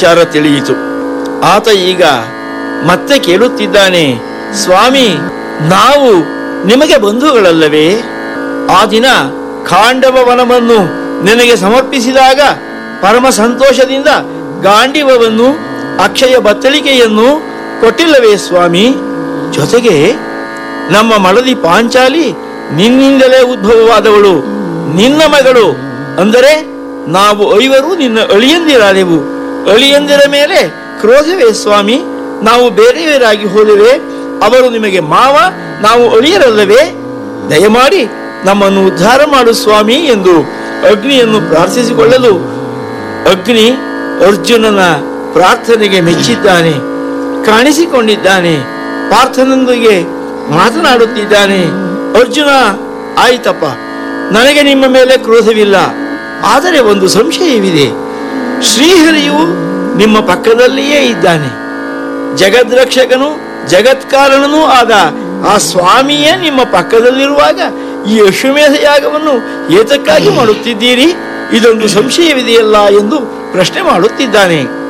ವಿಚಾರ ತಿಳಿಯಿತು ಆತ ಈಗ ಮತ್ತೆ ಕೇಳುತ್ತಿದ್ದಾನೆ ಸ್ವಾಮಿ ನಾವು ನಿಮಗೆ ಬಂಧುಗಳಲ್ಲವೇ ಆ ದಿನ ಖಾಂಡವ ವನವನ್ನು ನಿನಗೆ ಸಮರ್ಪಿಸಿದಾಗ ಪರಮ ಸಂತೋಷದಿಂದ ಗಾಂಡಿವವನ್ನು ಅಕ್ಷಯ ಬತ್ತಳಿಕೆಯನ್ನು ಕೊಟ್ಟಿಲ್ಲವೇ ಸ್ವಾಮಿ ಜೊತೆಗೆ ನಮ್ಮ ಮಡದಿ ಪಾಂಚಾಲಿ ನಿನ್ನಿಂದಲೇ ಉದ್ಭವವಾದವಳು ನಿನ್ನ ಮಗಳು ಅಂದರೆ ನಾವು ಐವರು ನಿನ್ನ ಅಳಿಯಂದಿರಾದೆವು ಅಳಿಯಂದಿರ ಮೇಲೆ ಕ್ರೋಧವೇ ಸ್ವಾಮಿ ನಾವು ಬೇರೆಯವರಾಗಿ ಹೋದೆವೆ ಅವರು ನಿಮಗೆ ಮಾವ ನಾವು ಅಳಿಯರಲ್ಲವೇ ದಯಮಾಡಿ ನಮ್ಮನ್ನು ಉದ್ಧಾರ ಮಾಡು ಸ್ವಾಮಿ ಎಂದು ಅಗ್ನಿಯನ್ನು ಪ್ರಾರ್ಥಿಸಿಕೊಳ್ಳಲು ಅಗ್ನಿ ಅರ್ಜುನನ ಪ್ರಾರ್ಥನೆಗೆ ಮೆಚ್ಚಿದ್ದಾನೆ ಕಾಣಿಸಿಕೊಂಡಿದ್ದಾನೆ ಪಾರ್ಥನೊಂದಿಗೆ ಮಾತನಾಡುತ್ತಿದ್ದಾನೆ ಅರ್ಜುನ ಆಯ್ತಪ್ಪ ನನಗೆ ನಿಮ್ಮ ಮೇಲೆ ಕ್ರೋಧವಿಲ್ಲ ಆದರೆ ಒಂದು ಸಂಶಯವಿದೆ ಶ್ರೀಹರಿಯು ನಿಮ್ಮ ಪಕ್ಕದಲ್ಲಿಯೇ ಇದ್ದಾನೆ ಜಗದ್ರಕ್ಷಕನು ಜಗತ್ಕಾರಣನೂ ಆದ ಆ ಸ್ವಾಮಿಯೇ ನಿಮ್ಮ ಪಕ್ಕದಲ್ಲಿರುವಾಗ ಈ ಅಶ್ವಮೇಧ ಯಾಗವನ್ನು ಏತಕ್ಕಾಗಿ ಮಾಡುತ್ತಿದ್ದೀರಿ ಇದೊಂದು ಸಂಶಯವಿದೆಯಲ್ಲ ಎಂದು ಪ್ರಶ್ನೆ ಮಾಡುತ್ತಿದ್ದಾನೆ